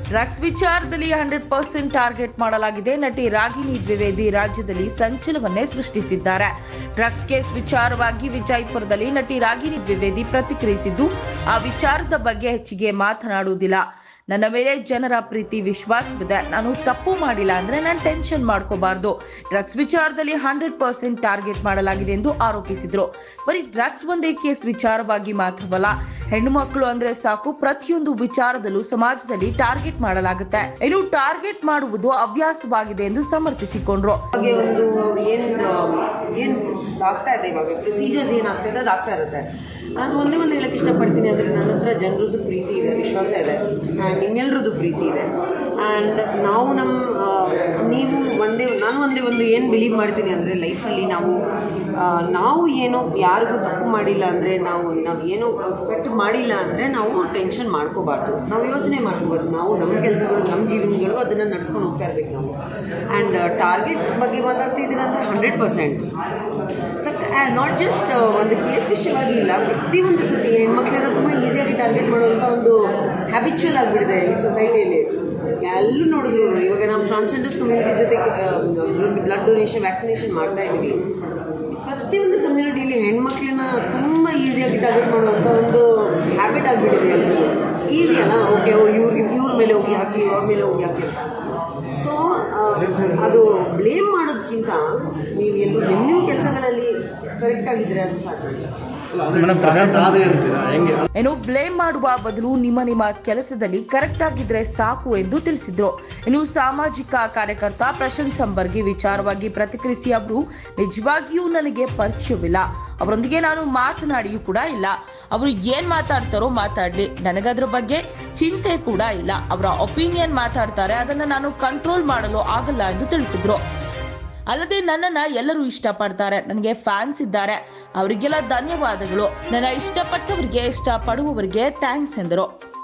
drugs ವಿಚಾರದಲ್ಲಿ hundred percent target ಮಾಡಲಾಗಿದೆ ನಟಿ ರಾಗಿಣಿ ದ್ವಿವೇದಿ ರಾಜ್ಯದಲ್ಲಿ ಸಂಚಲನವನ್ನೇ ಸೃಷ್ಟಿಸಿದ್ದಾರೆ ಡ್ರಗ್ಸ್ ಕೇಸ್ ವಿಚಾರವಾಗಿ ವಿಜಯಪುರದಲ್ಲಿ ನಟಿ ರಾಗಿಣಿ ದ್ವಿವೇದಿ ಪ್ರತಿಕ್ರಿಯಿಸಿದ್ದು ಆ ವಿಚಾರದ ಬಗ್ಗೆ ಹೆಚ್ಚಿಗೆ ಮಾತನಾಡುವುದಿಲ್ಲ ನನ್ನ ಮೇಲೆ ಜನರ ಪ್ರೀತಿ ವಿಶ್ವಾಸವಿದೆ ನಾನು ತಪ್ಪು ಮಾಡಿಲ್ಲ ಅಂದ್ರೆ ನಾನು ಟೆನ್ಷನ್ ಮಾಡ್ಕೋಬಾರ್ದು ಡ್ರಗ್ಸ್ ವಿಚಾರದಲ್ಲಿ ಹಂಡ್ರೆಡ್ ಪರ್ಸೆಂಟ್ ಟಾರ್ಗೆಟ್ ಮಾಡಲಾಗಿದೆ ಎಂದು ಆರೋಪಿಸಿದ್ರು ಬರೀ ಡ್ರಗ್ಸ್ ಒಂದೇ ಕೇಸ್ ವಿಚಾರವಾಗಿ ಮಾತ್ರವಲ್ಲ ಹೆಣ್ಣು ಮಕ್ಕಳು ಅಂದ್ರೆ ಸಾಕು ಪ್ರತಿಯೊಂದು ವಿಚಾರದಲ್ಲೂ ಸಮಾಜದಲ್ಲಿ ಟಾರ್ಗೆಟ್ ಮಾಡಲಾಗುತ್ತೆ ಇನ್ನು ಟಾರ್ಗೆಟ್ ಮಾಡುವುದು ಹವ್ಯಾಸವಾಗಿದೆ ಎಂದು ಸಮರ್ಥಿಸಿಕೊಂಡ್ರು ಹಾಗೆ ಒಂದು ಏನು ಏನು ಆಗ್ತಾ ಇದೆ ಇವಾಗ ಪ್ರೊಸೀಜರ್ಸ್ ಏನಾಗ್ತಾ ಇದೆ ಅದು ಆಗ್ತಾ ಇರುತ್ತೆ ನಾನು ಒಂದೇ ಒಂದು ಹೇಳಕ್ಕೆ ಇಷ್ಟಪಡ್ತೀನಿ ಅಂದರೆ ನನ್ನ ಹತ್ರ ಜನರದ್ದು ಪ್ರೀತಿ ಇದೆ ವಿಶ್ವಾಸ ಇದೆ ಆ್ಯಂಡ್ ನಿಮ್ಮೆಲ್ಲರದ್ದು ಪ್ರೀತಿ ಇದೆ ಆ್ಯಂಡ್ ನಾವು ನಮ್ಮ ಆ, ನೀವು ಒಂದೇ ನಾನು ಒಂದೇ ಒಂದು ಏನು ಬಿಲೀವ್ ಮಾಡ್ತೀನಿ ಅಂದರೆ ಲೈಫಲ್ಲಿ ನಾವು ಆ, ನಾವು ಏನೋ ಯಾರಿಗೂ ತಪ್ಪು ಮಾಡಿಲ್ಲ ಅಂದರೆ ನಾವು ನಾವು ಏನೋ ಪೆಟ್ಟು ಮಾಡಿಲ್ಲ ಅಂದರೆ ನಾವು ಟೆನ್ಷನ್ ಮಾಡ್ಕೋಬಾರ್ದು ನಾವು ಯೋಚನೆ ಮಾಡ್ಕೋಬಾರ್ದು ನಾವು ನಮ್ಮ ಕೆಲಸಗಳು ನಮ್ಮ ಜೀವನಗಳು ಅದನ್ನು ನಡ್ಸ್ಕೊಂಡು ಹೋಗ್ತಾ ಇರ್ಬೇಕು ನಾವು ಆ್ಯಂಡ್ ಟಾರ್ಗೆಟ್ ಬಗ್ಗೆ ಮಾತಾಡ್ತಿದ್ದೀರ ಅಂದರೆ ಹಂಡ್ರೆಡ್ ಪರ್ಸೆಂಟ್ ಸಕ್ ನಾಟ್ ಜಸ್ಟ್ ಒಂದು ಕೇಸ್ ವಿಷಯವಾಗಿ ಇಲ್ಲ ಪ್ರತಿಯೊಂದು ಸತಿ ಹೆಣ್ಮಕ್ಳನ್ನ ತುಂಬ ಈಸಿಯಾಗಿ ಟಾರ್ಗೆಟ್ ಮಾಡುವಂಥ ಒಂದು ಹ್ಯಾಬಿಚುವಲ್ ಆಗಿಬಿಟ್ಟಿದೆ ಈ ಸೊಸೈಟಿಯಲ್ಲಿ ಎಲ್ಲೂ ನೋಡಿದ್ರು ಇವಾಗ ನಾವು ಟ್ರಾನ್ಸ್ಜೆಂಡರ್ಸ್ ಕಮ್ಯುನಿಟಿ ಜೊತೆ ಬ್ಲಡ್ ಡೊನೇಷನ್ ವ್ಯಾಕ್ಸಿನೇಷನ್ ಮಾಡ್ತಾ ಇದ್ದೀವಿ ಪ್ರತಿಯೊಂದು ಕಮ್ಯುನಿಟಿಯಲ್ಲಿ ಹೆಣ್ಮಕ್ಳನ್ನ ತುಂಬ ಈಸಿಯಾಗಿ ಟಾರ್ಗೆಟ್ ಮಾಡುವಂಥ ಒಂದು ಹ್ಯಾಬಿಟ್ ಆಗಿಬಿಟ್ಟಿದೆ ಎಲ್ಲರಿಗೂ ಈಸಿ ಅಲ್ಲ ಓಕೆ ಇವ್ರಿಗೆ ಇವ್ರ ಮೇಲೆ ಹೋಗಿ ಹಾಕಿ ಅವ್ರ ಮೇಲೆ ಹೋಗಿ ಹಾಕಿ ಅಂತ ಸೊ ಅದು ಬ್ಲೇಮ್ ಮಾಡೋದಕ್ಕಿಂತ ನೀವು ಎಲ್ಲರೂ ನಿಮ್ಮ ನಿಮ್ಮ ಕೆಲಸಗಳಲ್ಲಿ ಕರೆಕ್ಟ್ ಆಗಿದ್ರೆ ಅದು ಸಾಧ್ಯ ಮೇಡಮ್ ಪ್ರಶಾಂತ್ ಆದ್ರೆ ಹೇಳ್ತೀರಾ ಹೆಂಗೆ ಇನ್ನು ಬ್ಲೇಮ್ ಮಾಡುವ ಬದಲು ನಿಮ್ಮ ನಿಮ್ಮ ಕೆಲಸದಲ್ಲಿ ಕರೆಕ್ಟ್ ಆಗಿದ್ರೆ ಸಾಕು ಎಂದು ತಿಳಿಸಿದ್ರು ಇನ್ನು ಸಾಮಾಜಿಕ ಕಾರ್ಯಕರ್ತ ಪ್ರಶಾಂತ್ ಸಂಬರ್ಗಿ ವಿಚಾರವಾಗಿ ಪ್ರತಿಕ್ರಿಯಿಸಿ ಅವರು ನಿಜವಾಗಿಯೂ ನನಗೆ ಪರಿಚಯವಿಲ್ಲ ಅವರೊಂದಿಗೆ ನಾನು ಮಾತನಾಡಿಯೂ ಕೂಡ ಇಲ್ಲ ಅವರು ಏನ್ ಮಾತಾಡ್ತಾರೋ ಮಾತಾಡ್ಲಿ ನನಗದ್ರ ಬಗ್ಗೆ ಚಿಂತೆ ಕೂಡ ಇಲ್ಲ ಅವರ ಒಪಿನಿಯನ್ ಮಾತಾಡ್ತಾರೆ ಅದನ್ನ ನಾನು ಕಂಟ್ರೋಲ್ ಮಾಡಲು ಆಗಲ್ಲ ಎಂದು ತಿಳಿಸಿದ್ರು ಅಲ್ಲದೆ ನನ್ನನ್ನ ಎಲ್ಲರೂ ಇಷ್ಟಪಡ್ತಾರೆ ನನಗೆ ಫ್ಯಾನ್ಸ್ ಇದ್ದಾರೆ ಅವರಿಗೆಲ್ಲ ಧನ್ಯವಾದಗಳು ನನ್ನ ಇಷ್ಟಪಟ್ಟವರಿಗೆ ಇಷ್ಟಪಡುವವರಿಗೆ ಥ್ಯಾಂಕ್ಸ್ ಎಂದರು